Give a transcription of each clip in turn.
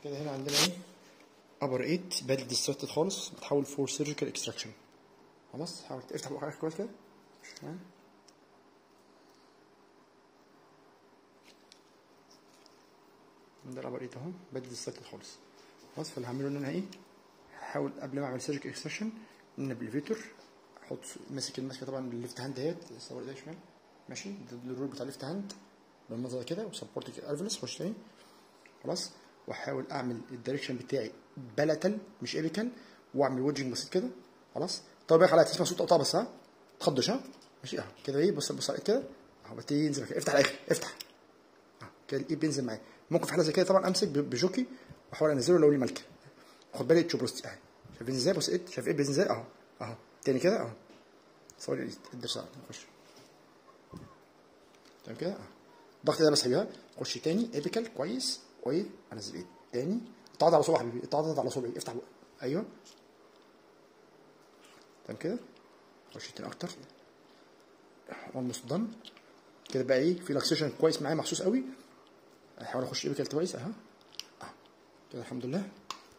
كده هنا عندنا ايه ابر 8 باد ديستراكتد خالص بتحول فور سيرجيكال اكستراكشن خلاص حاول افتح بقك كويس كده تمام ده الابر 8 اهو باد ديستراكتد خالص خلاص فاللي هعمله ان انا ايه هحاول قبل ما اعمل سيرجيكال اكستراكشن ان بالفيتور احط ماسك الماسكه طبعا بالليفت هاند اهيت صور ايديا شمال ماشي ده الرول بتاع الليفت هاند بالمنظر ده كده وسبورت الفلس خش تاني خلاص واحاول اعمل الدايركشن بتاعي بلتل مش ايبيكال واعمل ويدجنج بسيط كده خلاص طب يا خلاص تسمع صوت قطع بس ها تخضش ها ماشي اهو كده ايه بص بص على الإيد كده اهو ببتدي ينزل كده افتح الاخر افتح اهو كده الايد بينزل معايا ممكن في حاله زي كده طبعا امسك ب- بجوكي واحاول انزله لو لي ملكه خد بالي تشوبروستي اهي شايفين ازاي بص ايد شايف ايد بينزل ازاي اهو اهو تاني كده اهو صور الايد الدرس اهو خش تمام كده اهو ضغط ده بس حبيبي خش تاني ايبيكال كويس وايه انزل ايد تاني اضغط على صبعي حبيبي اضغط على صبعي افتح بقى ايوه تمام كده خش تاني اكتر اولموست دان كده بقى ايه في لاكسيشن كويس معايا محسوس قوي هحاول اخش ايبيكال كويس اهو أهو. كده الحمد لله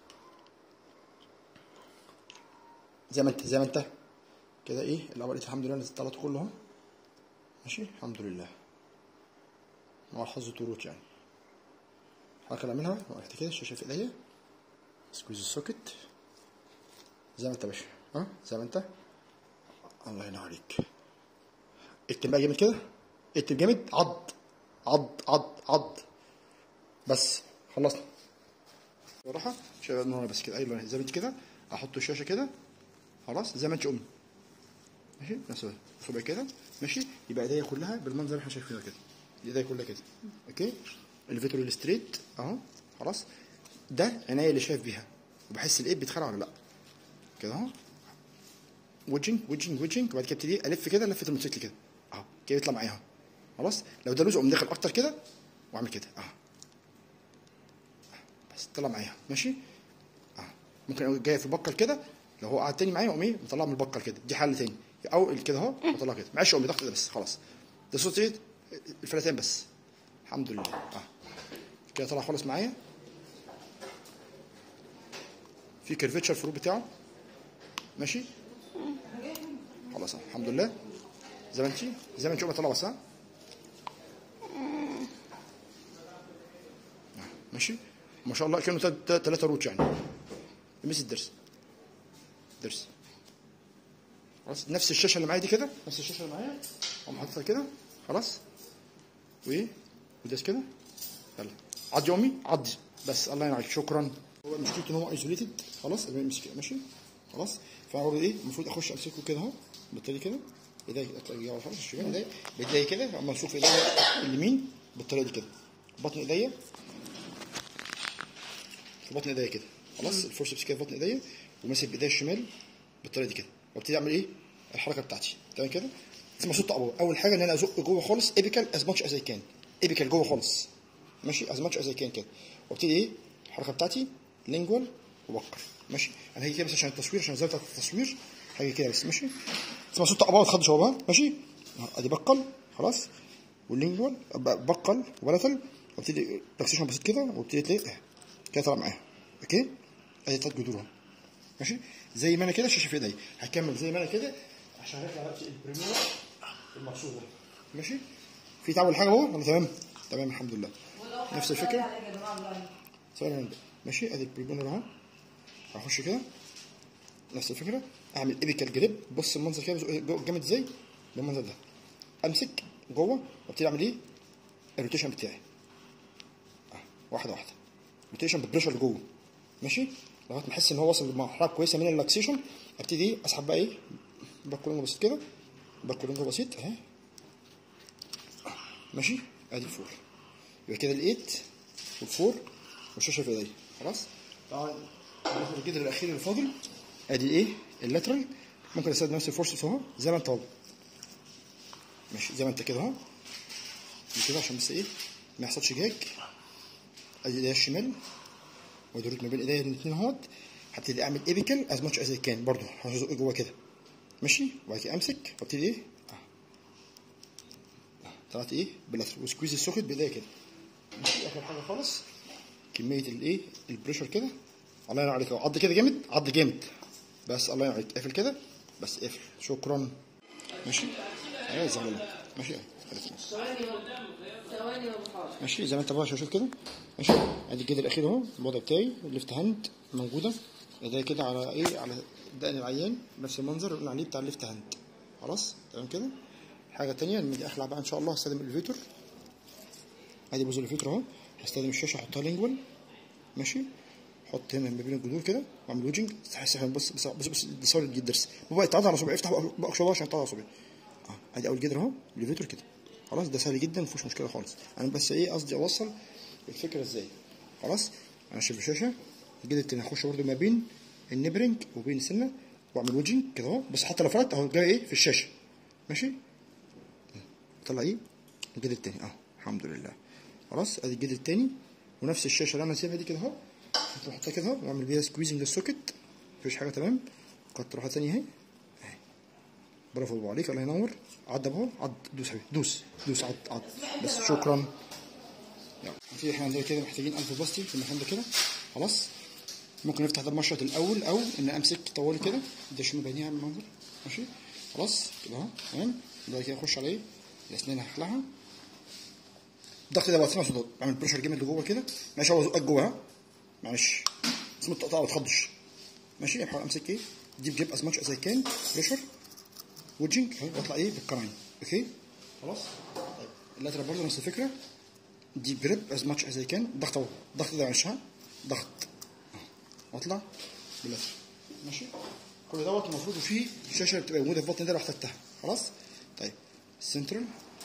زي ما انت زي ما انت كده ايه الاول الحمد لله نزلت طلعت كله اهو ماشي الحمد لله مع الحظ طروت يعني الحركه اللي اعملها وقت كده الشاشه في ايديا سكويز السوكت زي ما انت يا باشا ها زي ما انت الله ينور عليك اكتب بقى جامد كده اكتب جامد عض عض عض عض بس خلصنا بصراحة شباب من هنا بس كده ايوه زي ما انت كده احط الشاشة كده خلاص زي ما انت قمت ماشي نفس صبعي كده ماشي يبقى ايديا كلها بالمنظر اللي احنا شايفينه كده ايديا كلها كده اوكي الفيتور الستريت اهو خلاص ده عينيا اللي شايف بيها وبحس الايد بيتخلع ولا لا كده اهو وجنج وجنج وجنج وبعد كده ابتدي الف كده لفه الموتوسيكل كده اهو كده يطلع معايا اهو خلاص لو ده لوز اقوم داخل اكتر كده واعمل كده اهو بس طلع معايا ماشي اهو ممكن اقوم جاي في بكر كده لو هو قعد تاني معايا اقوم ايه مطلعه من البكر كده دي حل تاني او كده اهو واطلعه كده معلش اقوم ضغط ده بس خلاص ده صوت ايه الفلاتين بس الحمد لله اه كده طلع خالص معايا في كيرفيتشر فروق بتاعه ماشي خلاص أهو، الحمد لله زي ما انت زي ما انت طلع بس ها آه، ماشي ما شاء الله كانوا ثلاثة روت يعني لمس الدرس درس خلاص نفس الشاشه اللي معايا دي كده نفس الشاشه اللي معايا اقوم حاططها كده خلاص وايه وداس كده يلا عض يومي عض بس الله ينعم شكرا هو مشكلته ان هو ايزوليتد خلاص أنا بمسك كده ماشي خلاص فانا ايه المفروض اخش امسكه كده اهو بالطريقه كده ايدي اطلع خلاص الشمال ايدي بايدي كده اما اشوف ايدي اليمين بالطريقه دي كده بطن ايديا في بطن ايديا كده خلاص الفورسبس كده في بطن ايديا وماسك بايديا الشمال بالطريقه دي كده وابتدي اعمل ايه الحركه بتاعتي تمام كده اسمها صوت ابو اول حاجه ان انا ازق جوه خالص ايبيكال از ماتش از اي كان ايبيكال جوه خالص ماشي از ماتش از اي كان كده وابتدي ايه الحركه بتاعتي لينجوال وبكر ماشي انا هاجي كده بس عشان التصوير عشان الزاويه بتاعت التصوير هاجي كده بس ماشي اسمها صوت ابو ما تخدش هو بقى ماشي أهو، ادي بقل خلاص واللينجوال ب- بقل وبلتل وابتدي ريلاكسيشن بسيط كده وابتدي تلاقي كده طالع معايا اوكي ادي تلات جذور اهو ماشي زي ما انا كده الشاشه في ايدي هكمل زي ما انا كده عشان هيطلع دلوقتي البريمير المقصود ده ماشي في تعب ولا حاجه اهو ولا تمام تمام الحمد لله نفس الفكره ثواني نبدا ماشي ادي البريمير اهو هخش كده نفس الفكره اعمل ايبيكال جريب بص المنظر كده بزق جو- جامد ازاي بالمنظر ده امسك جوه وابتدي اعمل ايه الروتيشن بتاعي آه، واحده واحده روتيشن بالبريشر اللي جوه ماشي لغايه ما احس ان هو وصل لمرحله كويسه من اللاكسيشن ابتدي اسحب بقى ايه باكولينج بسيط كده باكولينج بسيط اهي ماشي ادي الفور يبقى كده الايت والفور والشاشه في ايدي خلاص طبعا ناخد الجدر الاخير اللي فاضل ادي ايه اللاترال ممكن استخدم نفس الفورس اهو زي ما انت اهو ماشي زي ما انت كده اهو كده عشان بس ايه ما يحصلش جاج ادي ايديا الشمال وادرك ما بين ايديا الاثنين اهوت هبتدي اعمل ايبيكال از ماتش از اي كان برضه هزق جوه كده ماشي وبعد كده امسك وابتدي ايه اه آه. طلعت ايه باللاترال وسكويز السوكت بايديا كده ماشي اخر حاجه خالص كميه الايه البريشر كده الله ينور عليك أهو. عض كده جامد عض جامد بس الله ينور عليك قافل كده بس قافل شكرا ماشي ايوه زي ما بقول لك. ماشي أهي. خليك بس. ثواني وبحاضر ماشي زي ما انت بقى شوف كده ماشي ادي الجدر الاخير اهو الوضع بتاعي الليفت هاند موجوده ايديا كده على ايه على دقن العيان نفس المنظر اللي عليه بتاع الليفت هاند خلاص تمام كده الحاجه الثانيه لما اجي اخلع بقى ان شاء الله هستخدم الفيتور ادي بوز الفيتور اهو هستخدم الشاشه احطها لينجوال ماشي حط هنا ما بين الجذور كده واعمل ويدجنج تحس بص بص بص بص دي سوليد جدا بابا يتعض على صبعي افتح بقى شويه عشان يتعض على صبعي اه ادي اول جدر اهو الفيتور كده خلاص ده سهل جدا مفيهوش مشكله خالص انا بس ايه قصدي اوصل الفكره ازاي خلاص انا شايف الشاشه الجدر التاني هخش برده ما بين النبرنج وبين السنه واعمل ويدجنج كده اهو بس حتى لو فرقت اهو جاي ايه في الشاشه ماشي طلع ايه الجدر التاني اهو الحمد لله خلاص ادي الجدر التاني ونفس الشاشه اللي انا سايبها دي كده اهو هتروح احطها كده اهو واعمل بيها سكويزنج للسوكت مفيش حاجه تمام كنت واحده ثانيه اهي اهي برافو الله عليك الله ينور عد اهو عد دوس حبيبي دوس دوس عد عد بس شكرا يلا في احنا عندنا كده محتاجين الف باستي في المكان ده كده خلاص ممكن نفتح ده المشرط الاول او ان امسك طوالي كده ده شنو بنيها من المنظر ماشي خلاص كده اهو تمام بعد كده اخش على ايه الاسنان هخلعها الضغط ده بقى اسمع صوت بعمل بريشر جامد لجوه كده ماشي هو ازقك جوه ها معلش اسمه التقطيع ما تخضش ماشي بحاول امسك ايه ديب جيب از ماتش از اي كان بريشر وجنج اهي واطلع ايه بالقرنين اوكي خلاص طيب اللاترال برضه نفس الفكره ديب جريب از ماتش از اي كان ضغط اهو الضغط ده معلش ها ضغط أهو. واطلع باللاترال ماشي كل دوت المفروض فيه الشاشه بتبقى موجوده في بطن ده لو احتجتها خلاص طيب السنترال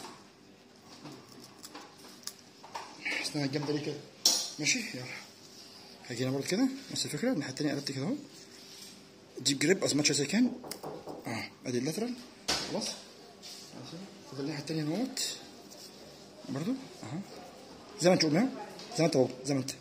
اسنانها الجامده ليه كده ماشي يلا هاجي هنا برضه كده نفس الفكره الناحيه التانيه قلبت كده اهو ديب جريب از ماتش از اي كان اه ادي اللاترال خلاص ماشي فاضل الناحيه التانيه اهوت برضه اهو زي ما انت قلنا زي ما انت اهو زي ما انت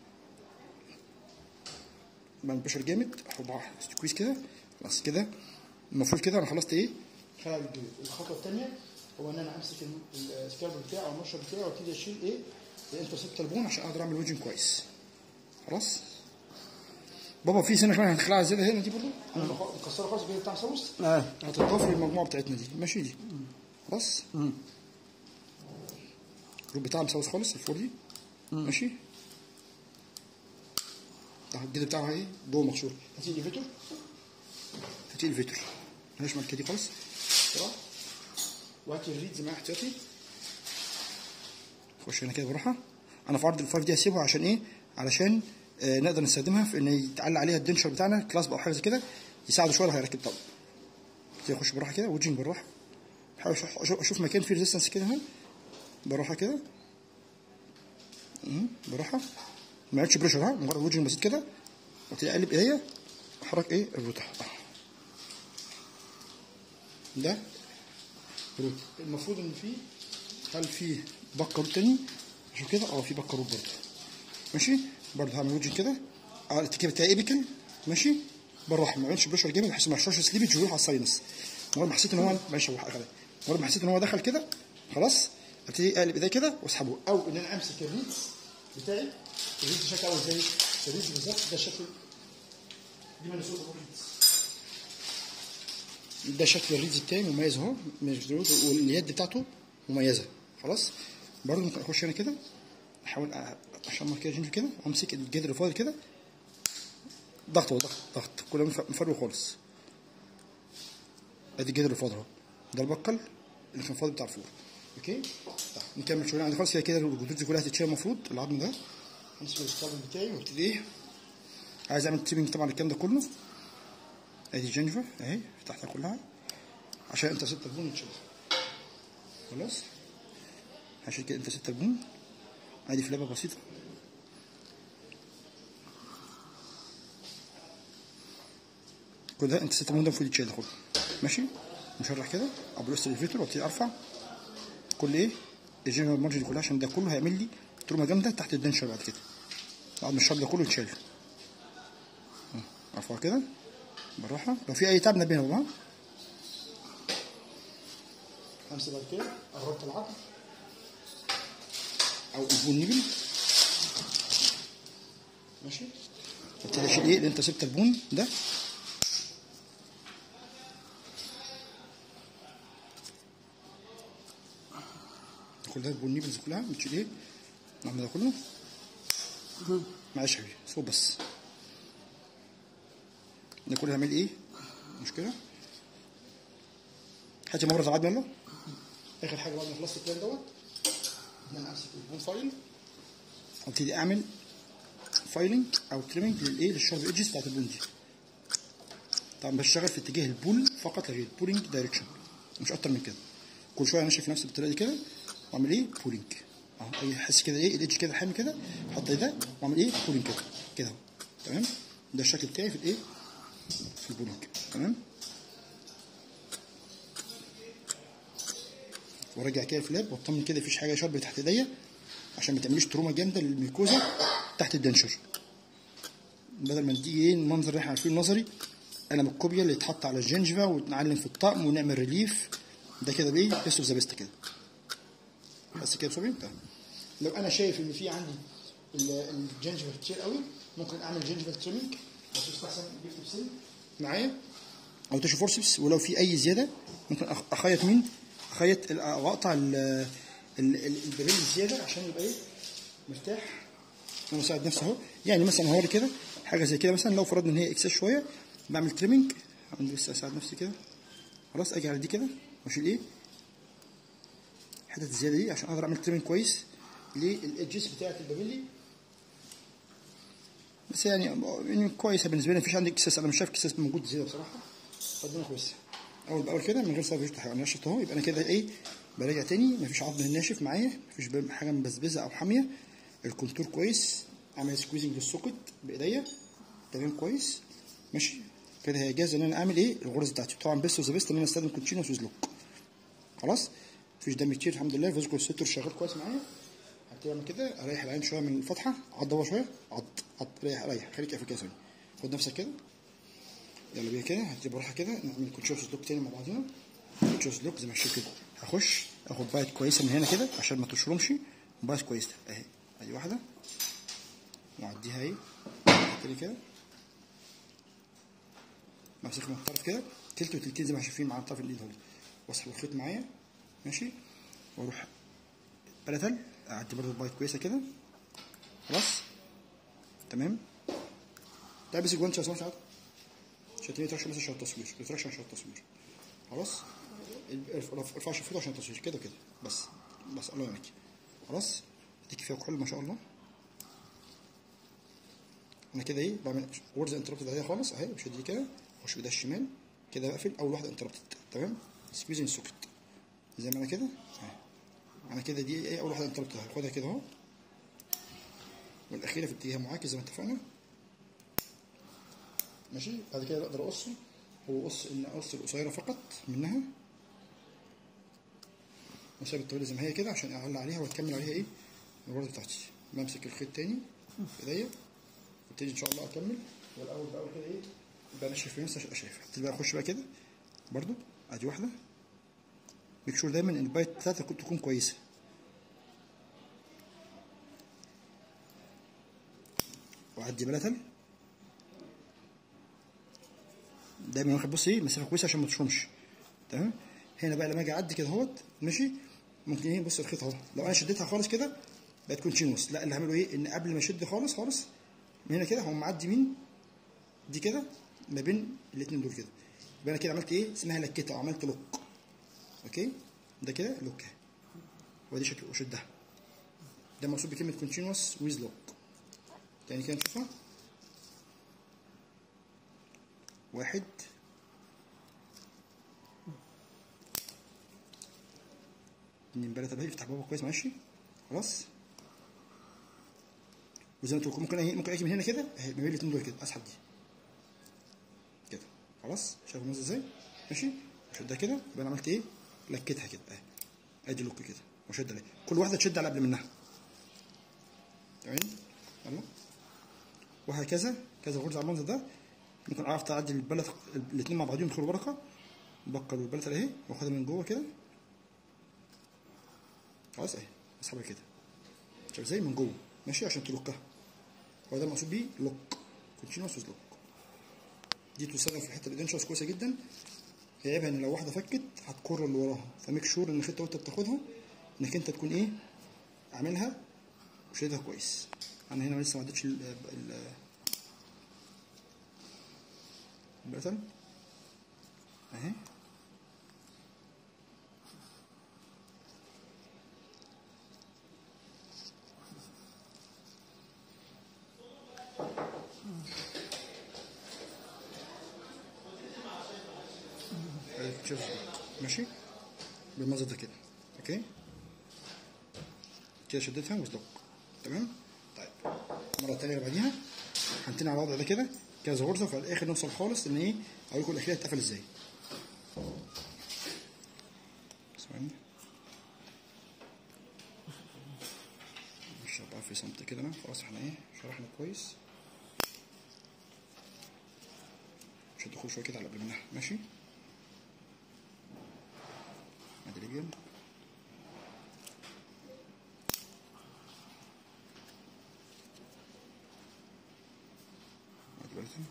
بعمل بريشر جامد احط سكويز كده خلاص كده المفروض كده انا خلصت ايه خلع الجلد الخطوه الثانيه هو ان انا امسك السكالب بتاعي او المشرب بتاعي وابتدي اشيل ايه الانترسبتال بون عشان اقدر اعمل ويجن كويس خلاص بابا في سنه كمان هنخلعها زياده هنا دي برضه انا مكسره خالص الجلد بتاع سوس اه هتضاف للمجموعه بتاعتنا دي ماشي دي خلاص الجروب بتاعها مسوس خالص الفور دي ماشي ده الجلد بتاعها ايه جوه مكسور هاتي لي فيتور هاتي لي فيتور مالهاش ماركه دي خالص بسرعه وهاتي الريدز معايا احتياطي خش هنا كده بروحها انا في عرض الفايف دي هسيبها عشان ايه علشان آه نقدر نستخدمها في ان يتعلق عليها الدنشر بتاعنا كلاس او حاجه زي كده يساعده شويه لو هيركب طب كده اخش بالراحه كده وجين بالراحه بحاول أشوف- اشوف اشوف مكان فيه ريزيستنس كده هنا بالراحه كده مم، بالراحه ما عملتش بريشر ها مجرد وجين بسيط كده وابتدي اقلب ايديا احرك ايه الروتة ده روت المفروض ان فيه هل فيه بكر تاني عشان كده اه في بكر برضه ماشي برضه هعمل وجه كده اه التكيه بتاعي ايبيكال ماشي بالراحه ما اعملش بريشر جامد بحيث ما يحصلش سليبج ويروح على الساينس مجرد ما حسيت ان هو ماشي هو حاجه مجرد ما حسيت ان هو دخل كده خلاص ابتدي اقلب ايديا كده واسحبه او ان انا امسك الريدز بتاعي الريدز شكله عامل ازاي الريدز بالظبط ده شكل دي من صوت الريدز ده شكل الريدز بتاعي مميز اهو مش ضروري واليد بتاعته مميزه خلاص برضه ممكن اخش هنا كده احاول أ- اشمر كده جنب كده وامسك الجدر الفاضي كده ضغط أهو، ضغط ضغط كله مف- مفرغ خالص ادي الجدر الفاضي اهو ده البقل اللي كان فاضي بتاع الفور اوكي طيب نكمل شغلنا عندي خلاص كده كده الجدود دي كلها هتتشال المفروض العظم ده همسك الصابون بتاعي وابتدي ايه عايز اعمل تيبنج طبعا الكلام ده كله ادي الجنجفه اهي فتحتها كلها عشان انت ست البون يتشال خلاص عشان كده انت ست البون ادي فلابه بسيطه كل ده انت ست البون ده المفروض يتشال ده كله ماشي مشرح كده ابو الفيتور وابتدي ارفع كل ايه الجنرال مارجن دي كلها عشان ده كله هيعمل لي تروما جامده تحت الدنشر بعد كده بعد ما الشرب ده كله يتشال ارفع كده بالراحه لو في اي تعب نبهنا بابا همسك بعد كده قربت العظم او البون نبل ماشي ابتدي اشيل ايه الانترسبت البون ده كل ده البون نيبلز كلها بتشيل ايه نعمل ده كله معلش يا حبيبي صوب بس ده كله هعمل ايه مشكله هاتي مبرز العظم يلا اخر حاجه بعد ما خلصت البلان دوت ان انا امسك البون فايل وابتدي اعمل فايلنج او تريمنج للايه للشارب ايدجز بتاعت البون دي طبعا بشتغل في اتجاه البول فقط لا غير بولينج دايركشن مش اكتر من كده كل شويه ماشي في نفس الطريقه دي كده واعمل ايه بولينج اهو اي احس كده ايه الايدج كده حامي كده احط ده واعمل ايه بولينج كده كده اهو تمام ده الشكل بتاعي في الايه في البولينج تمام وارجع كده في لاب واطمن كده مفيش حاجه شرب تحت ايديا عشان ما تعمليش تروما جامده للميكوزا تحت الدنشر بدل ما ندي ايه المنظر اللي احنا عارفينه النظري قلم الكوبيا اللي يتحط على الجنجفا ونعلم في الطقم ونعمل ريليف ده كده بايه بيست اوف ذا بيست كده بس كده بصبي تمام لو انا شايف ان في عندي ال- الجنجفا كتير قوي ممكن اعمل جنجفا تريمينج بس يستحسن بيكتب سن معايا او تشو فورسبس ولو في اي زياده ممكن أخ- اخيط مين اخيط ال- او اقطع ال- ال- ال- البابيل الزياده عشان يبقى ايه مرتاح انا بساعد نفسي اهو يعني مثلا هوري كده حاجه زي كده مثلا لو فرضنا ان هي اكسس شويه بعمل تريمنج عندي بس اساعد نفسي كده خلاص اجي على دي كده واشيل ايه الحتت الزياده دي عشان اقدر اعمل تريمنج كويس للايدجز بتاعه البابيلي بس يعني يعني كويسه بالنسبه لي مفيش عندي اكسس انا مش شايف اكسس موجود زياده بصراحه فالدنيا كويسه اول باول كده من غير سبب يفتح انا نشفت اهو يبقى انا كده ايه براجع تاني مفيش عظم ناشف معايا مفيش ب- حاجه مبزبزه او حاميه الكونتور كويس عامل سكويزنج للسوكت بايديا تمام كويس ماشي كده هي جاهزه ان انا اعمل ايه الغرز بتاعتي طبعا بيست وذا بيست ان انا استخدم كونتينوس ويز لوك خلاص مفيش دم كتير الحمد لله فيزيكال سيتور شغال كويس معايا هبتدي اعمل كده اريح العين شويه من الفتحه عض هو شويه عض عض ريح ريح خليك قافل كده ثانيه خد نفسك كده يلا بينا كده هبتدي بالراحه كده نعمل كونتينوس لوك تاني مع بعضنا كونتينوس لوك زي ما هشوف كده هخش اخد بايت كويسه من هنا كده عشان ما تشرمش بايت كويسه اهي ادي واحده واعديها اهي تاني كده بمسك من الطرف كده تلت وتلتين زي ما شايفين مع طرف الايد اهو واسحب الخيط معايا ماشي واروح بلتل اعدي برضه بايت كويسه كده خلاص تمام تعال بس جوانتي يا سماحه ساعات عشان تاني ترشح بس عشان التصوير بترشح عشان التصوير خلاص ارفعش الفوطه عشان التصوير كده كده بس بس الله يعينك خلاص اديك فيها كحول ما شاء الله انا كده ايه بعمل وردز انتربتد عليها خالص اهي بشد دي كده اخش بايديا الشمال كده بقفل اول واحده انتربتد تمام سكويزنج سوكت زي ما انا كده اهي انا كده دي ايه اول واحده انتربتد هاخدها كده اهو والاخيره في اتجاه معاكس زي ما اتفقنا ماشي بعد كده اقدر اقص هو قص ان اقص القصيره فقط منها وساب الطويله زي ما هي كده عشان اعلق عليها واكمل عليها ايه الورده بتاعتي بمسك الخيط تاني في ايديا وابتدي ان شاء الله اكمل والاول باول كده ايه يبقى انا شايف نفسي ابقى شايف ابتدي بقى اخش بقى كده برضو ادي واحده ميك شور دايما ان البايت بتاعتك تكون كويسه واعدي بلتل دايما واخد بص ايه مسافه كويسه عشان ما تشرمش تمام هنا بقى لما اجي اعدي كده اهوت ماشي ممكن ايه بص الخيط اهو لو انا شديتها خالص كده بقت كونتينوس لا اللي هعمله ايه ان قبل ما اشد خالص خالص من هنا كده هقوم معدي مين دي كده ما بين الاثنين دول كده يبقى انا كده عملت ايه اسمها لكته او عملت لوك اوكي ده كده لوك اهي ودي شكل وشدها ده مقصود بكلمه كونتينوس ويز لوك تاني كده نشوفها واحد اتنين بلاتة بهي افتح بابا كويس ماشي خلاص وزي ما قلت لكم ممكن ايه ممكن اجي من هنا كده اهي ما بين الاتنين دول كده اسحب دي كده خلاص شايف المنظر ازاي ماشي اشدها كده يبقى انا عملت ايه لكيتها كده اهي ادي لوك كده واشد عليها كل واحده تشد على قبل منها تمام يلا وهكذا كذا غرزه على المنظر ده ممكن عرفت اعدي البلد الاثنين مع بعضهم يدخلوا بركه بقى البلد اهي واخدها من جوه كده خلاص اهي اسحبها كده شايف ازاي من جوه ماشي عشان تلقها هو ده المقصود بيه لوك كونتينوس لوك دي تستخدم في الحته الادنشوس كويسه جدا هي عيبها ان لو واحده فكت هتكر اللي وراها فميك شور انك انت وانت بتاخدها انك انت تكون ايه عاملها وشايلها كويس انا هنا لسه ما عدتش ال ال البتن اهي شوف ماشي بالمنظر ده كده اوكي كده شدتها وستوب تمام طيب المره الثانيه اللي بعديها هنتني على الوضع ده كده كده زغرزه وفي الاخر نوصل خالص ان ايه اقول لكم الاخيره هتقفل ازاي ثواني مش هبقى في صمت كده انا خلاص احنا ايه شرحنا كويس مش هدخل شويه كده على قبل منها ماشي ادي رجل ادي بلتم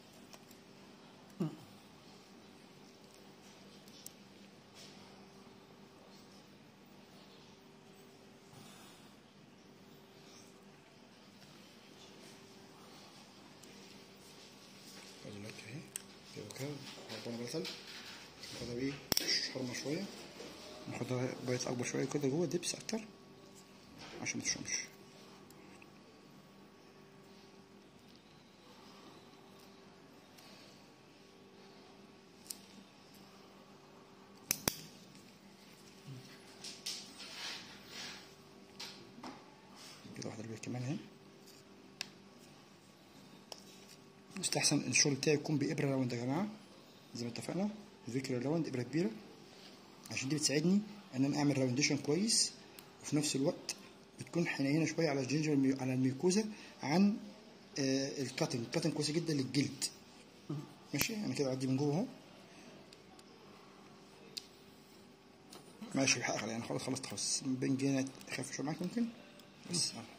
ادي لك اهي كده كده ربنا بلتل ناخدها بايه حرمه شويه ناخدها بايت اكبر شويه كده جوه دبس اكتر عشان ما تشمش كده واحده البيت كمان اهي يستحسن ان الشغل بتاعي يكون بابره راوند يا جماعه زي ما اتفقنا فكرة راوند ابره كبيره عشان دي بتساعدني ان انا اعمل راونديشن كويس وفي نفس الوقت بتكون حنينه شويه على الجينجر مي... على الميوكوزا عن آه الكاتنج الكاتنج كويسه جدا للجلد ماشي انا كده اعدي من جوه اهو ماشي الحق يعني خلاص خلصت خلاص بنج هنا اخف شويه معاك ممكن بس آه.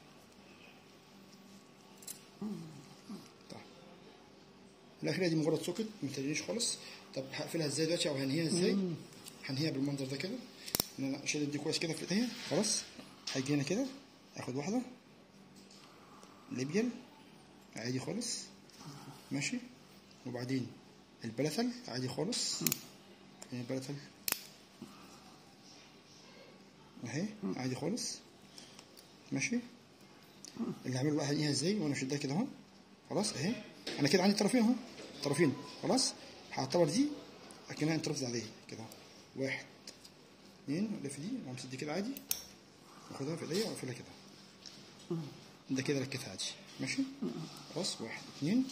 طيب الاخيره دي مجرد سوكت ما تجيش خالص طب هقفلها ازاي دلوقتي او هنهيها ازاي هنهيها بالمنظر ده كده ان انا اشيل دي كويس كده في ايديا خلاص هاجي هنا كده اخد واحده ليبيال عادي خالص ماشي وبعدين البلثل عادي خالص يعني البلثل اهي عادي خالص ماشي اللي هعمله بقى هنقيها ازاي وانا شدها كده اهو خلاص اهي انا كده عندي طرفين اهو طرفين خلاص هعتبر دي اكنها انترفز عليه كده واحد اتنين الف دي وامسك دي كده عادي واخدها في ايديا واقفلها كده ده كده ركبتها عادي ماشي خلاص واحد اتنين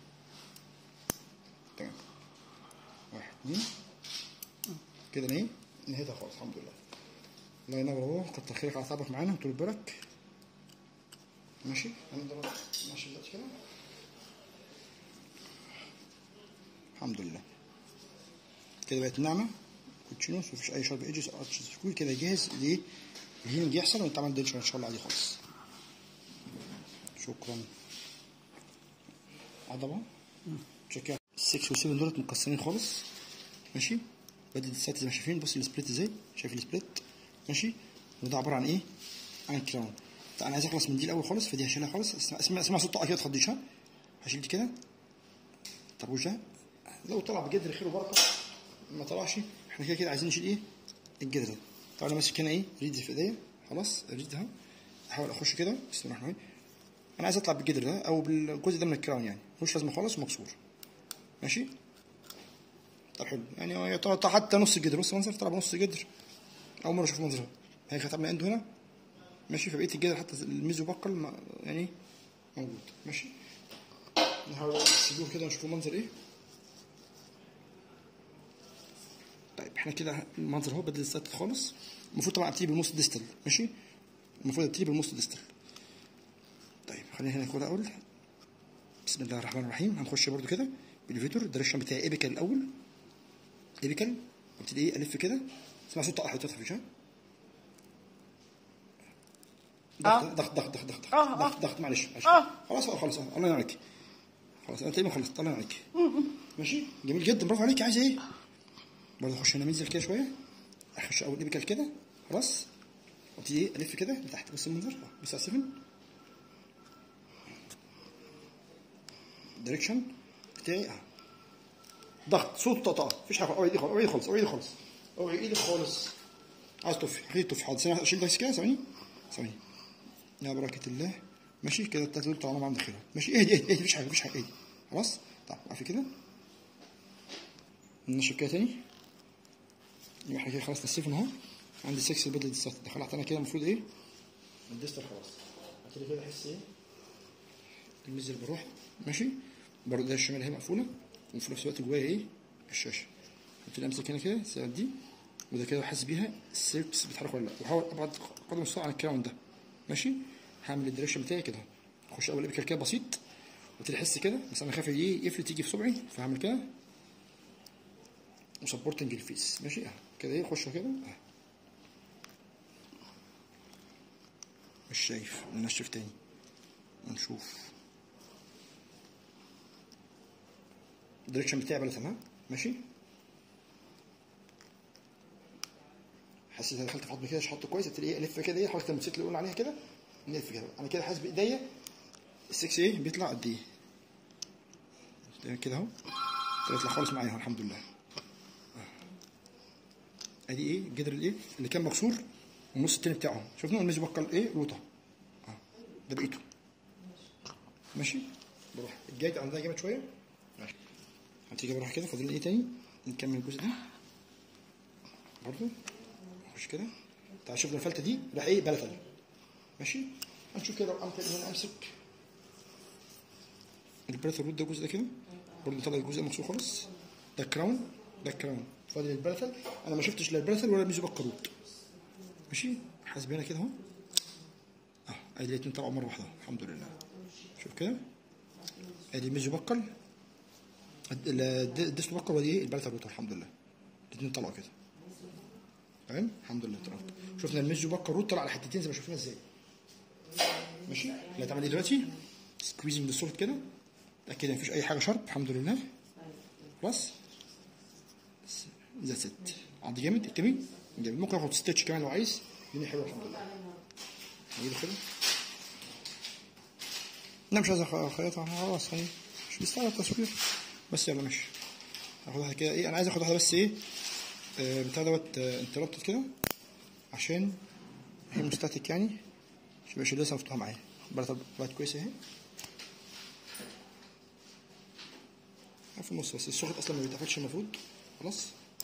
تمام واحد اتنين كده انا ايه نهيتها خالص الحمد لله الله ينور اهو كتر خيرك على تعبك معانا طول بالك ماشي هنقدر ماشي دلوقتي كده الحمد لله كده بقت ناعمه كوتشينوس مفيش اي شرب ايدجز او سكول كده جاهز ليه الهيلنج يحصل ويتعمل دنشر ان شاء الله عادي خالص شكرا عضبه تشيك السكس والسيفن دولت مكسرين خالص ماشي بدي السات زي ما شايفين بص السبليت ازاي شايف السبليت ماشي وده عباره عن ايه عن كراون طيب انا عايز اخلص من دي الاول خالص فدي هشيلها خالص اسمع اسمع, اسمع صوت طاقه كده تخضيش ها هشيل دي كده الطربوش ده لو طلع بجدر خير وبركه ما طلعش احنا كده كده عايزين نشيل ايه الجدر ده طبعا انا ماسك هنا ايه ريدز في ايديا خلاص الريدز ده احاول اخش كده بسم الله الرحمن الرحيم انا عايز اطلع بالجدر ده او بالجزء ده من الكراون يعني ملوش لازمه خالص ومكسور ماشي طب حلو يعني هو يعتبر حتى نص الجدر بص المنظر طلع بنص الجدر اول مره اشوف المنظر ده هي كانت عامله عنده هنا ماشي فبقيه الجدر حتى الميزو بقل ما- يعني موجود ماشي نحاول نسيبوه كده نشوف المنظر ايه طيب احنا كده المنظر اهو بدل السات خالص المفروض طبعا ابتدي بالموست ديستال ماشي المفروض ابتدي بالموست ديستال طيب خلينا هنا كده اقول بسم الله الرحمن الرحيم هنخش برده كده بالفيتور الدايركشن بتاعي ايبيكال الاول ايبيكال ابتدي ايه الف كده اسمع صوت طاقه حضرتك مفيش ها ضغط آه. ضغط ضغط ضغط ضغط آه، آه. ضغط ضغط معلش معلش آه. خلاص آه، خلاص آه، الله ينور عليك خلاص انا تقريبا خلصت الله ينور عليك ماشي جميل جدا برافو عليك عايز ايه برضه اخش هنا منزل كده شويه اخش اول ايبيكال كده خلاص وابتدي ايه الف كده لتحت بص المنظر آه، بص على 7 دايركشن بتاعي اه ضغط صوت طقطقه مفيش حاجه اوعي ايدي خالص اوعي ايدي خالص اوعي ايدي خالص اوعي ايدي خالص عايز تطفي خليه تطفي حاضر ثانيه اشيل بس كده ثواني ثواني يا بركه الله ماشي كده التلاته دول طلعوا عند خيرهم ماشي اهدي اهدي اهدي مفيش حاجه مفيش حاجه اهدي خلاص طب وقفي كده نشرب كده تاني يبقى احنا كده خلاص نسيفن اهو عندي 6 البدله دي السطح دخلت انا كده المفروض ايه الديستر خلاص هبتدي كده احس ايه الميز اللي بروح ماشي برضه ده الشمال اهي مقفوله وفي نفس الوقت جوايا ايه الشاشه ابتدي امسك هنا كده الساعه دي وده كده احس بيها السيركس بيتحرك ولا لا واحاول ابعد قدر المستطاع عن الكراون ده ماشي هعمل الدايركشن بتاعي كده اخش اول ابيكال كده بسيط وابتدي احس كده بس انا خايف ايه يفلت يجي في صبعي فهعمل كده وسبورتنج الفيس ماشي اه كده ايه اخش كده اه مش شايف ننشف تاني ونشوف الدايركشن بتاعي بلا تمام ماشي حسيت انا دخلت في عظمي كده شحطه كويس ابتدي ايه الف كده ايه حركه الموتوسيكل اللي قلنا عليها كده نلف كده انا كده حاسس بايديا السكس ايه بيطلع قد ايه ده كده اهو بيطلع خالص معايا اهو الحمد لله ادي ايه الجدر الايه اللي كان مكسور والنص التاني بتاعه شفنا الميز بقى ايه روطه اه ده بقيته ماشي بروح الجاي عندها جامد شويه ماشي هتيجي بروح كده فاضل لي ايه تاني نكمل الجزء ده برضو نخش كده تعال شوف الفلته دي راح ايه بلتل ماشي هنشوف كده لو امتى ان انا امسك البلتل روت ده الجزء ده كده برضه طلع الجزء المكسور خالص ده الكراون ده الكراون فاضل البلتل انا ما شفتش لا البلتل ولا الميزو الكروت ماشي حاسب هنا كده اهو اه ادي الاتنين طلعوا مره واحده الحمد لله شوف كده ادي الميزو بكل الديسك بكل ودي ايه البلتل روت الحمد لله الاتنين طلعوا كده تمام الحمد لله طلعوا شفنا الميزو بكل روت طلع على حتتين زي ما شفنا ازاي ماشي اللي هتعمل ايه دلوقتي سكويزنج للصوت كده اتاكد ان مفيش اي حاجه شرب الحمد لله خلاص ذاتس ات عض جامد اكتمي جامد ممكن اخد ستيتش كمان لو عايز الدنيا حلوه الحمد لله هجيب كده لا مش عايز اخيطها خلاص هي مش مستعجل التصوير بس يلا ماشي هاخد واحده كده ايه انا عايز اخد واحده بس ايه آه بتاع دوت آه انتربتد كده عشان هي مستاتيك يعني مش مش لسه مفتوحه معايا بقت بقت كويسه اهي في النص بس السوكت اصلا ما بيتقفلش المفروض خلاص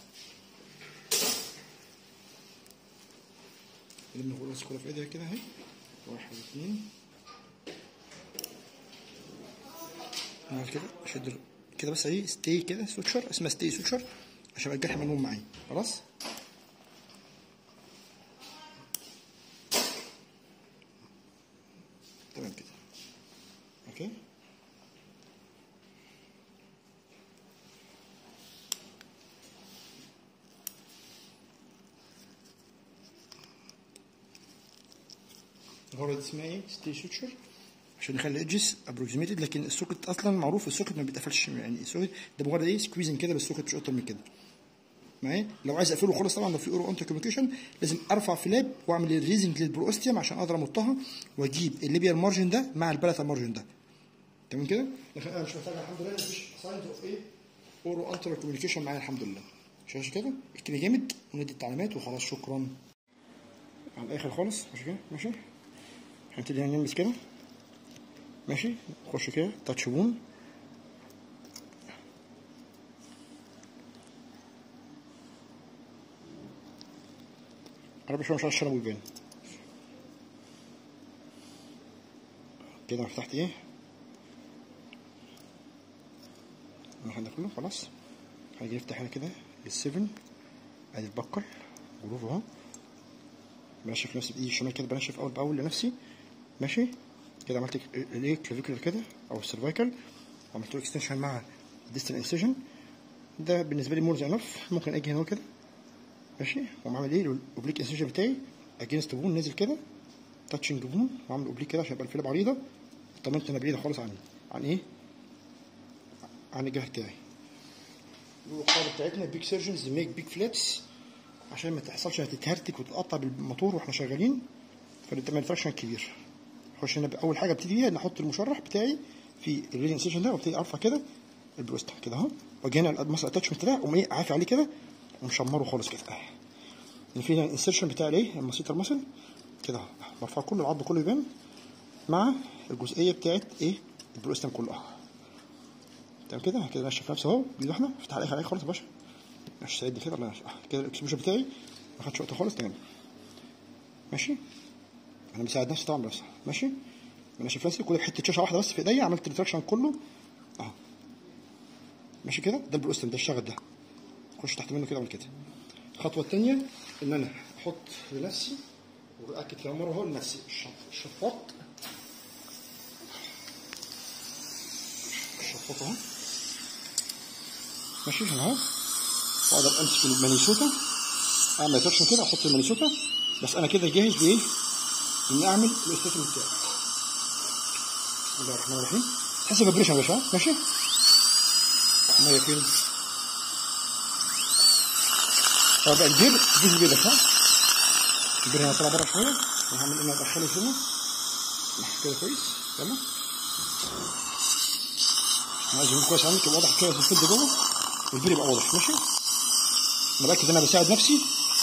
لما نقول بس كلها في ايديها كده اهي واحد اثنين نعمل كده اشد كده بس اهي ستي كده سوتشر اسمها ستي سوتشر عشان يبقى الجرح ملموم معايا خلاص تمام كده اوكي الغرض دي اسمها ايه؟ ستي سوتشر عشان نخلي الايدجز ابروكسيميتد لكن السوكت اصلا معروف السوكت ما بيتقفلش يعني السوكت ده مجرد ايه سكويزنج كده بالسوكت مش اكتر من كده معايا لو عايز اقفله خالص طبعا لو في اورو انتر كوميونيكيشن لازم ارفع فلاب واعمل الريزنج للبروستيوم عشان اقدر امطها واجيب الليبيال مارجن ده مع البلاتا مارجن ده تمام كده لكن انا مش محتاج الحمد لله مفيش ساينز اوف ايه اورو انتر كوميونيكيشن معايا الحمد لله مش عشان كده اكتبي جامد وندي التعليمات وخلاص شكرا على الاخر خالص ماشي كده ماشي هنبتدي نلمس كده ماشي نخش كده تاتش بون قرب شويه مش عايز الشنب يبان كده فتحت ايه المحل ده كله خلاص هاجي نفتح هنا كده السفن ادي البكر جروف اهو بنشف نفسي بايدي الشمال كده بنشف اول باول لنفسي ماشي كده عملت الايه كلافيكولر كده او السيرفايكال وعملت له اكستنشن مع الديستال انسيجن ده بالنسبه لي مور انف ممكن اجي هنا كده ماشي واقوم عامل ايه الاوبليك انسيجن بتاعي اجينست بون نازل كده تاتشنج بوم واعمل اوبليك كده عشان يبقى الفيلم عريضه طمنت انا بعيده خالص عن عن ايه عن الجهه بتاعي القاعده بتاعتنا بيك سيرجنز ميك بيك فليبس عشان ما تحصلش هتتهرتك وتتقطع بالموتور واحنا شغالين فنعمل فراكشن كبير خش هنا اول حاجه ابتدي بيها ان احط المشرح بتاعي في الريلين سيشن ده وابتدي ارفع كده البروستم كده اهو واجي هنا المسل اتاتشمنت ده اقوم ايه عافي عليه كده ومشمره خالص كده اه ان في هنا الانسيرشن بتاع الايه المسيطر مسل كده اهو برفع كل العظم كله يبان مع الجزئيه بتاعت ايه البروستم كله اهو تمام كده كده ماشي في نفسه اهو بايد واحده افتح عليه عليه خالص يا باشا ماشي سعيد كده الله ينور. آه، كده الاكسبوجر بتاعي ما خدش وقت خالص تمام ماشي انا مساعد نفسي طبعا بس ماشي ماشي في نفسي كل حته شاشه واحده بس في ايديا عملت الريتراكشن كله اهو ماشي كده ده البروستم ده الشغل ده خش تحت منه كده اعمل كده الخطوه الثانيه ان انا احط لنفسي واكد كمان مره اهو لنفسي الشط- الشفاط الشفاط اهو ماشي هنا اهو واقدر امسك المانيسوتا اعمل ريتراكشن كده احط المانيسوتا بس انا كده جاهز لايه؟ اني اعمل الاستيشن بتاعي بسم الله الرحمن الرحيم تحس فيبريشن يا باشا ها؟ ماشي ميه فين طب البير تجيب البير ده صح البير هنا طلع بره شويه وهعمل اني ادخله هنا كده كويس يلا انا عايز يكون كويس عندك يبقى واضح كده في الفيلد جوه والبير يبقى واضح ماشي انا بركز ان انا بساعد نفسي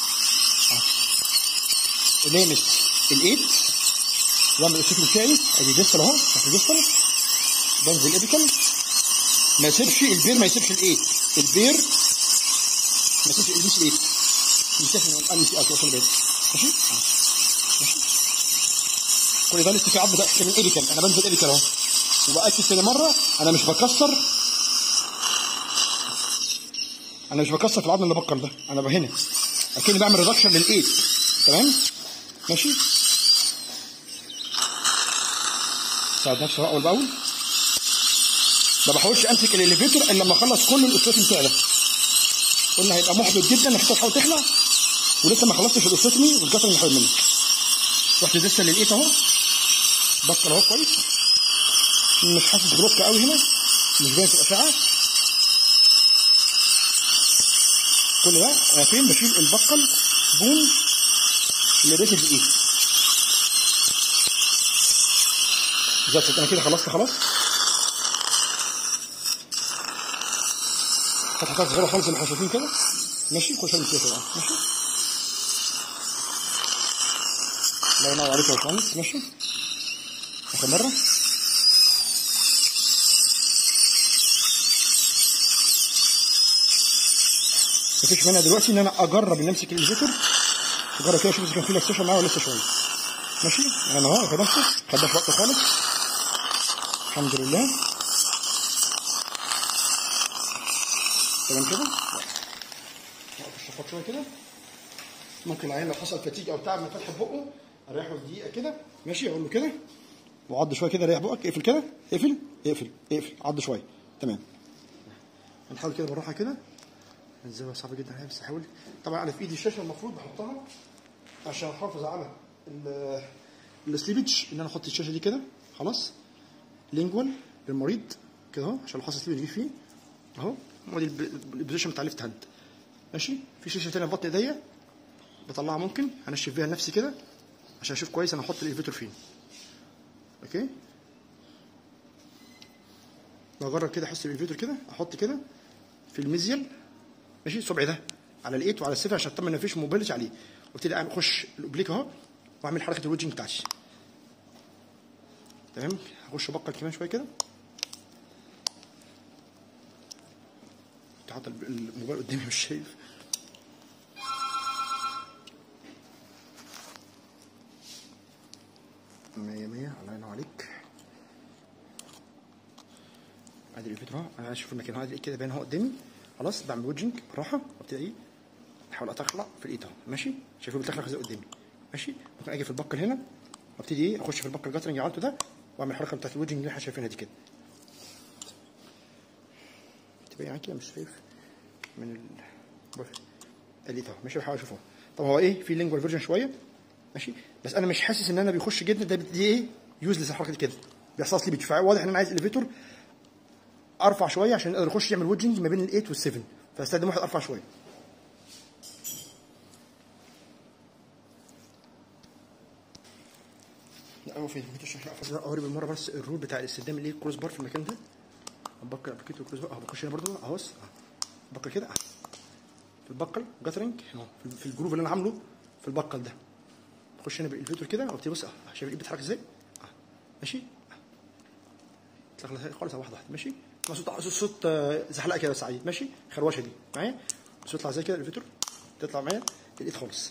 لامس الايد واعمل الشكل بتاعي ادي ديستل اهو تحت ديستل بنزل ايبيكال ما يسيبش البير ما يسيبش الايد البير ما يسيبش يلمس الايد يمسكني من الامن في اكل بالك ماشي آه. ماشي كل ده لسه في عض بقى من ايبيكال انا بنزل ايبيكال اهو وباكد تاني مره انا مش بكسر انا مش بكسر في العظم اللي بكر ده انا هنا اكني بعمل ريدكشن للايد تمام ماشي ساعد نفسي اول باول ما بحاولش امسك الاليفيتور الا لما اخلص كل الاستاذ بتاعي ده قلنا هيبقى محبط جدا انك انت تحاول تخلع ولسه ما خلصتش الاستاذمي والجسر اللي حوالين منك رحت لسه للايت اهو بطل اهو كويس مش حاسس بروك قوي هنا مش باين في الاشعه كل ده انا فين بشيل البقل بون اللي ريتد بالايد بالظبط انا كده خلصت خلاص فتحتها صغيره خالص اللي احنا شايفين كده ماشي خش من كده ماشي الله ينور عليك يا باشمهندس ماشي اخر مره مفيش مانع دلوقتي ان انا اجرب ان امسك الفيتر اجرب كده اشوف اذا كان في لاكسيشن معاه ولا لسه شويه ماشي انا اهو اخد نفسه خدناش وقت خالص الحمد لله تمام كده وقف الشفاط شويه كده ممكن العيان لو حصل فتيج او تعب من فتح بقه اريحه دقيقه كده ماشي اقول له كده وعض شويه كده ريح بقك اقفل كده اقفل اقفل اقفل عض شويه تمام هنحاول كده بالراحه كده الزاويه صعبه جدا عليا بس هحاول طبعا انا في ايدي الشاشه المفروض بحطها عشان احافظ على ال- السليبج ان انا احط الشاشه دي كده خلاص لينجوال للمريض كده اهو عشان لو حصل سليبج يجي فيه اهو ودي الب- البوزيشن بتاع ليفت هاند ماشي في شاشه تانيه في بطن ايديا بطلعها ممكن هنشف بيها لنفسي كده عشان اشوف كويس انا احط الاليفيتور فين اوكي بجرب كده احس الاليفيتور كده احط كده في الميزيال ماشي صبعي ده على الايت وعلى السفر عشان اطمن ان مفيش موبيلتي عليه وابتدي أعمل- اخش الاوبليك اهو واعمل حركه الويدجنج بتاعتي تمام هخش بقل كمان شويه كده كنت حاطط الموبايل قدامي مش شايف مية مية الله ينور عليك ادي الفيتر اهو انا اشوف المكان اهو ادي كده باين اهو قدامي خلاص بعمل ويدجنج بالراحه وابتدي ايه احاول اتخلع في الايد اهو ماشي شايفه بتخلع زي قدامي ماشي ممكن اجي في البكر هنا وابتدي ايه اخش في البكر جاترنج عملته ده واعمل الحركه بتاعت الويدجنج اللي احنا شايفينها دي كده تبقى يعني كده مش شايف من ال بص الايد اهو ماشي بحاول اشوفه طب هو ايه في لينجوال فيرجن شويه ماشي بس انا مش حاسس ان انا بيخش جدا ده دي ايه يوزلس الحركه دي كده بيحصل لي بيتش واضح ان انا عايز الفيتور ارفع شويه عشان يقدر يخش يعمل ويدجنج ما بين ال8 وال7 فاستخدم واحد ارفع شويه لا هو فين؟ مش عشان اوري بالمره بس الرول بتاع الاستخدام اللي كروس بار في المكان ده بكر ابلكيت كروس بار اهو بخش هنا برضه اهو بص اهو بكر كده اهو في البقل جاترنج اهو في- في الجروف اللي انا عامله في البقل ده بخش هنا بالفيتور كده وابتدي بص اهو شايف الايد بتتحرك ازاي؟ اهو ماشي اهو تخلص خالص واحده واحده ماشي ما صوت صوت, صوت آه، زحلقه كده بس عادي ماشي خروشه دي معايا بس يطلع زي كده الفيتور تطلع معايا الايد خالص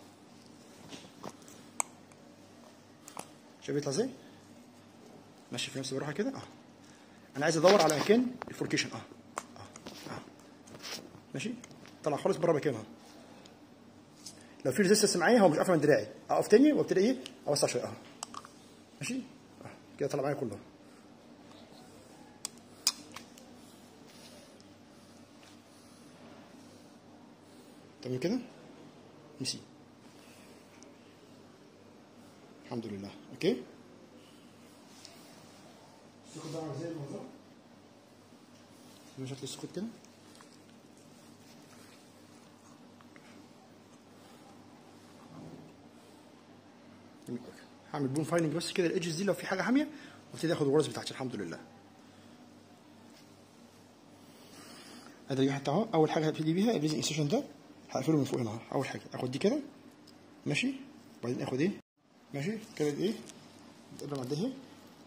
شايف يطلع ازاي؟ ماشي في نفس الراحه كده اه انا عايز ادور على مكان الفوركيشن اه اه اه ماشي طلع خالص بره مكانه لو في ريزيستنس معايا هو مش قافل من دراعي اقف تاني وابتدي ايه اوسع شويه اه ماشي اه كده طلع معايا كله تمام كده نسي الحمد لله اوكي السكوت ده عامل زي المنظر شكل السكوت كده هعمل بون فايننج بس كده الايدجز دي لو في حاجه حاميه وابتدي اخد الغرز بتاعتي الحمد لله ادي دي حتى اهو اول حاجه هبتدي بيها الريزنج انسيشن ده هقفله من فوق هنا اهو اول حاجه اخد دي كده ماشي وبعدين اخد ايه ماشي كده دي ايه الابره معديه اهي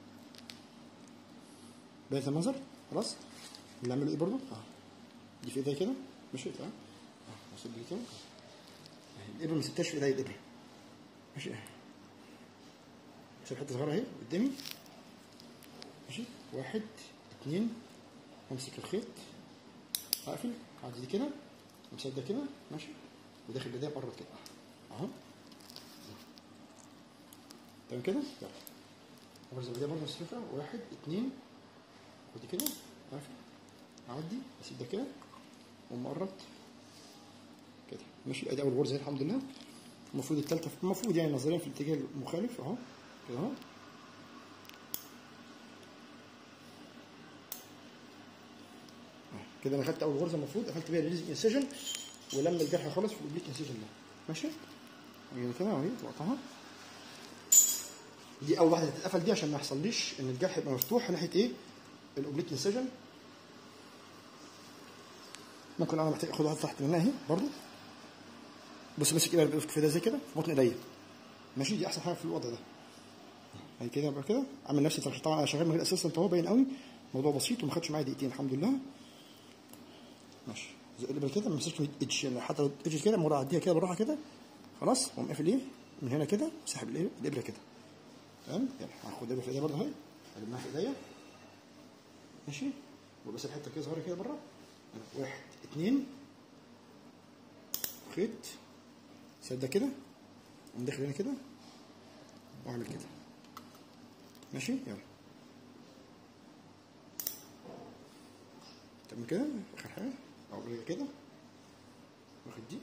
بقيت المنظر خلاص اللي اعمله ايه برضو اه دي في ايديا كده ماشي تمام اه اصب دي كده اهي الابره ما سبتهاش في ايديا الابره ماشي شوف حته صغيره اهي قدامي ماشي واحد اتنين امسك الخيط اقفل اعدي دي كده امسك ده كده ماشي وداخل بايديا بره كده اهو تمام كده يلا ابرز بايديا برضه السفره واحد اتنين ودي كده اقفل اعدي اسيب ده كده ومقرط كده ماشي ادي اول غرزه اهي الحمد لله المفروض الثالثه المفروض يعني نظريا في الاتجاه المخالف اهو كده اهو كده انا خدت اول غرزه المفروض قفلت بيها الريزنج انسيجن ولم الجرح خالص في الاوبليك انسيجن ده ماشي كده كده اهي وقتها دي اول واحده تتقفل دي عشان ما يحصليش ان الجرح يبقى مفتوح ناحيه ايه الاوبليك انسيجن ممكن انا محتاج اخد واحده تحت منها اهي برضو بص ماسك ايه في ده زي كده في بطن ايديا ماشي دي احسن حاجه في الوضع ده هي كده يبقى كده عامل نفسي ترشيح طبعا انا شغال من غير اسيستنت اهو باين قوي الموضوع بسيط وما خدش معايا دقيقتين الحمد لله ماشي زي الابره كده ما مسكتش ايدج يعني حتى لو ايدج كده مره اعديها كده بالراحه كده خلاص واقوم قافل ايه من هنا كده ساحب الايه الابره كده تمام يلا هاخد الابره في ايديا برضه اهي اجيبها في ايديا ماشي وبسيب حته كده صغيره كده بره واحد اتنين خيط سد كده اقوم داخل هنا كده واعمل كده ماشي يلا تمام كده اخر حاجه او كده واخد دي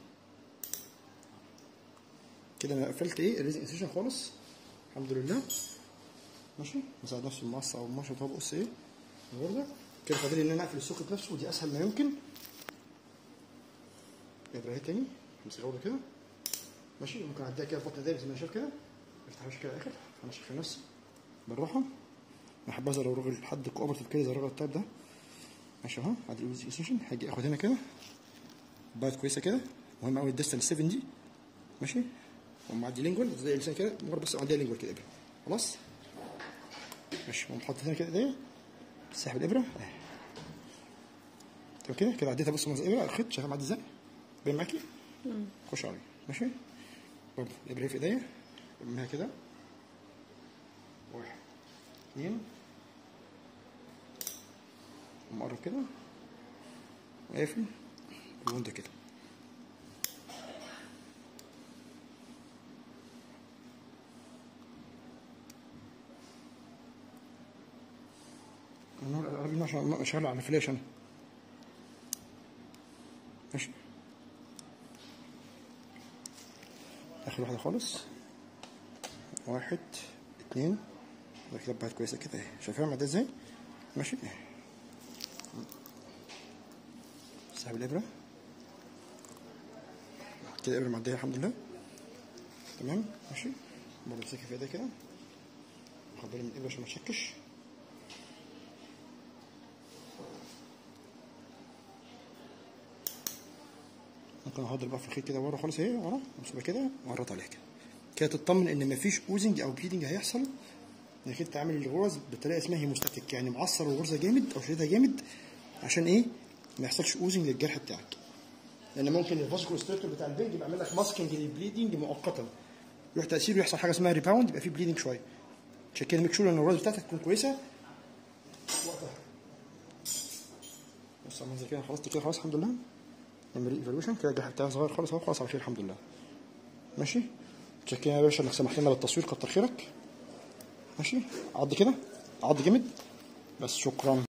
كده انا قفلت ايه الريزنج انسيشن خالص الحمد لله ماشي مساعد نفسي المقص او المشط هو بقص ايه الغرزه كده فاضل لي ان انا اقفل السوكت نفسه ودي اسهل ما يمكن ابره اهي تاني امسك الغرزه كده ماشي ممكن اعديها كده في بطن ايديا زي ما انا شايف كده افتح وشي كده اخر انا شايف نفسي بالراحه انا حابب لو راجل حد كوبرتيف كده زي الراجل الطيب ده ماشي اهو ادي الاوزي اكستنشن هاجي اخد هنا كده بايت كويسه كده مهم قوي الديستال 7 دي ماشي واقوم معدي لينجوال زي اللسان كده مجرد بس اعديها لينجوال كده خلاص ماشي واقوم حاطط هنا كده ايديا ساحب الابره اهي تمام كده كده عديتها بص منظر الابره الخيط شايف معدي ازاي باين معاكي خش عليا ماشي برضه الابره في ايديا ارميها كده واحد اثنين مقرب كده وقافل اللون ده كده النور قرب لنا عشان شغال على فلاش انا ماشي اخر واحده خالص واحد اتنين بعد كده بقت كويسه كده اهي شايفها معديه ازاي ماشي اهي سحب الابره كده الابره معديه الحمد لله تمام ماشي برضه امسكها في ايدي كده خد بالي من الابره عشان ما تشكش ممكن احضر بقى في الخيط كده ورا خالص اهي ورا امسكها كده وعرض عليها كده كده تطمن ان مفيش اوزنج او بليدنج هيحصل انك انت عامل الغرز بطريقه اسمها هيموستاتيك يعني معصر الغرزه جامد او شديدها جامد عشان ايه ما يحصلش اوزنج للجرح بتاعك لان ممكن الفاسكو ستريتور بتاع البنج يبقى عامل لك ماسكنج للبليدنج مؤقتا يروح تاثيره يحصل حاجه اسمها ريباوند يبقى فيه بليدنج شويه عشان كده ميك شور ان الغرز بتاعتك تكون كويسه وقتها بص على المنظر كده خلصت كده خلاص الحمد لله نعمل ايفالويشن كده الجرح بتاعي صغير خالص اهو خلاص على خير الحمد لله ماشي شكرا يا باشا انك سمحت لنا بالتصوير كتر خيرك ماشي عض كده عض جامد بس شكرا